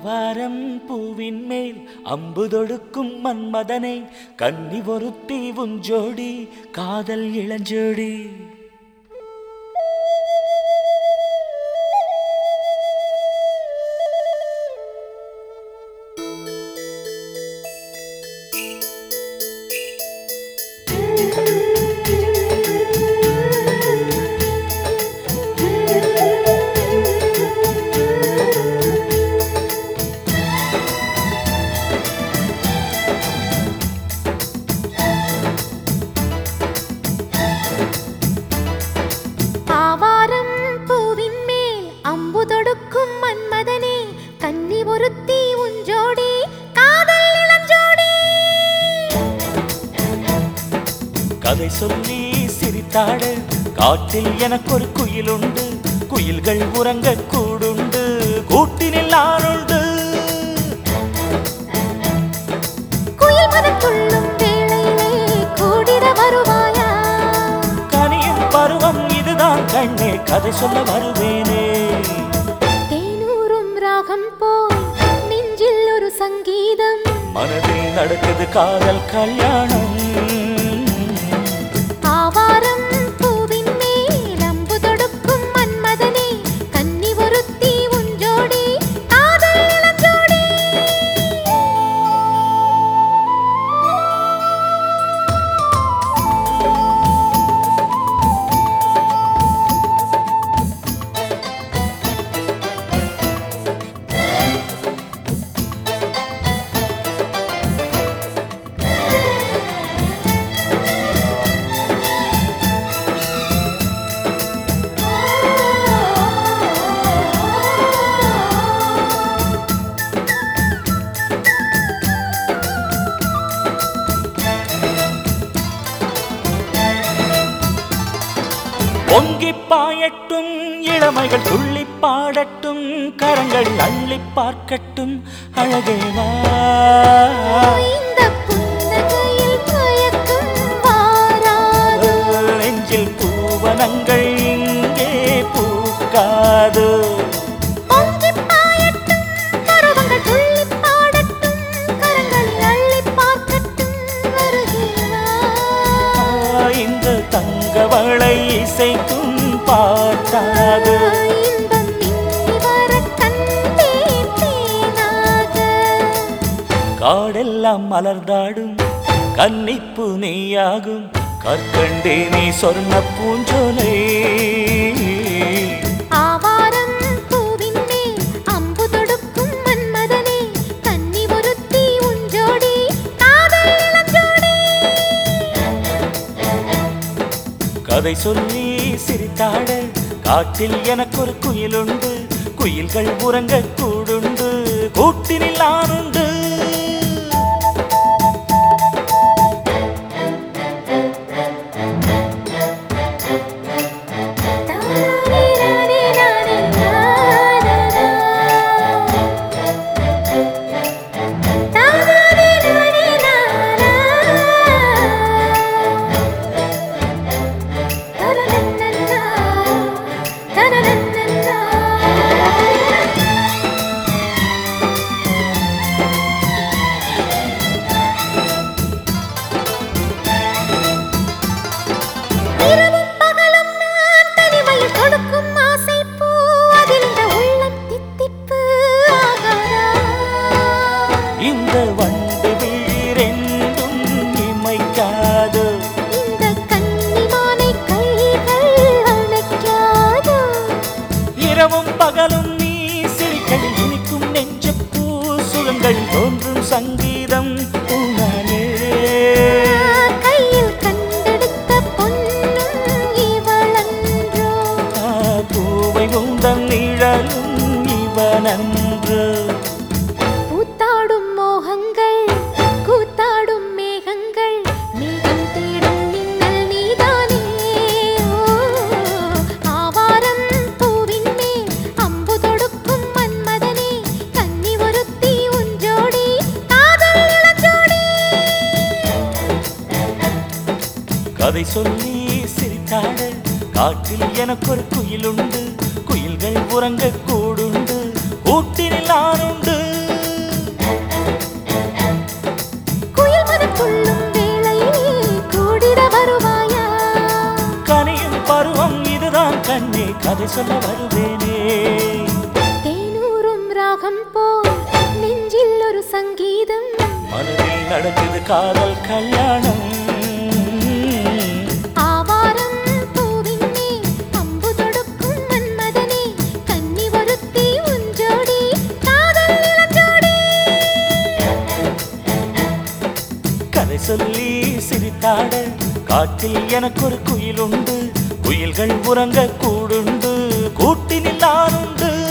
ஆவாரம் பூவின் மேல் அம்பு தொடுக்கும் மன்மதனை கன்னி ஒருத்தி உஞ்சோடி காதல் இளஞ்சோடி ஆவாரம் பூவின் மேல் அம்பு தொடுக்கும் மன்மதனே கன்னி ஒருத்தி உஞ்சோடி காதல் இளஞ்சோடி கதை சொல்லி சிரித்தாடு காட்டில் எனக்கொரு குயிலுண்டு குயில்கள் உறங்க கூடுண்டு கூட்டினில் நானுண்டு குயில் மனத்துள்ளும் வேளையிலே கூடிட வருவாயா கனியும் பருவம் இதுதான் கண்ணே கதை சொல்ல வருவேனே தேனூரும் ராகம் போல் நெஞ்சில் ஒரு சங்கீதம் மனதில் நடக்குது காதல் கல்யாணம் ஆவாரம் பூவின் மேல் அம்பு தொடுக்கும் மன்மதனே கன்னி ஒருத்தி உஞ்சோடி காதல் இளஞ்சோடி பொங்கி பாயட்டும் இளமைகள் துள்ளி பாடட்டும் கரங்கள் அள்ளி பார்க்கட்டும் அழகேவா இந்த புன்னகையில் மயக்கம் வாராது நெஞ்சில் பூவனங்கள் இங்கே பூக்காது பொங்கிப் பாயட்டும் பருவங்கள் துள்ளிப் பாடட்டும் கரங்களில் அள்ளிப் பார்க்கட்டும் வருகிறவா இந்த தங்கவளை இசைக்கும் பாட்டாது இன்பம் மின்னி வரக் கண்டேன் தேனாக. காடெல்லாம் மலர்ந்தாடும் கன்னிப்பு நீயாகும் கற்கண்டே நீ சொர்ண பூஞ்சோலை ஆவாரம் பூவின் மேல் அம்பு தொடுக்கும் மன்மதனே கன்னி ஒருத்தி உஞ்சோடி காதல் இளஞ்சோடி கதை சொல்லி சிரித்தாட காட்டில் எனக்கொரு குயிலுண்டு குயில்கள் உறங்க கூடுண்டு கூட்டினில் நானுண்டு இரவும் பகலும் நான் தனிமையில் கொடுக்கும் ஆசை பூ அதில் இந்த உள்ளம் தித்திப்பு ஆகாதா இந்த வண்டு வீரென்றும் இமைக்காது இந்த கன்னிமானை கைகள் அணைக்காதோ இரவும் பகலும் நீ சிரிக்கையில் இனிக்கும் நெஞ்சப்பூ சுகங்கள் தோன்றும் சங்கீதம் உணனே கையில் கண்டெடுத்த பொன்னும் இவளன்றோ பூவை உந்தன் நிழலும் இவனன்று கூத்தாடும் மோகங்கள் கூத்தாடும் மேகங்கள் மேகம் தேடும் மின்னல் நீதானே ஓ, ஆவாரம் பூவின் மேல் அம்பு தொடுக்கும் மன்மதனே கன்னி ஒருத்தி உஞ்சோடி காதல் இளஞ்சோடி கதை சொல்லி சிரித்தாட காட்டில் எனக்கொரு குயிலுண்டு குயில்கள் உறங்க கூடுண்டு கூட்டினில் நானுண்டு கண்ணே கதை சொல்ல வருவேனே தேனூரும் ராகம் போல் நெஞ்சில் ஒரு சங்கீதம் மனதில் நடக்குது காதல் கல்யாணம் ஆவாரம் பூவின் மேல் அம்பு தொடுக்கும் மன்மதனே கன்னி ஒருத்தி உஞ்சோடி காதல் இளஞ்சோடி கதை சொல்லி சிரித்தாட காட்டில் எனக்கு ஒரு குயில் உண்டு குயில்கள் உறங்க கூடுண்டு கூட்டினில் நான் உண்டு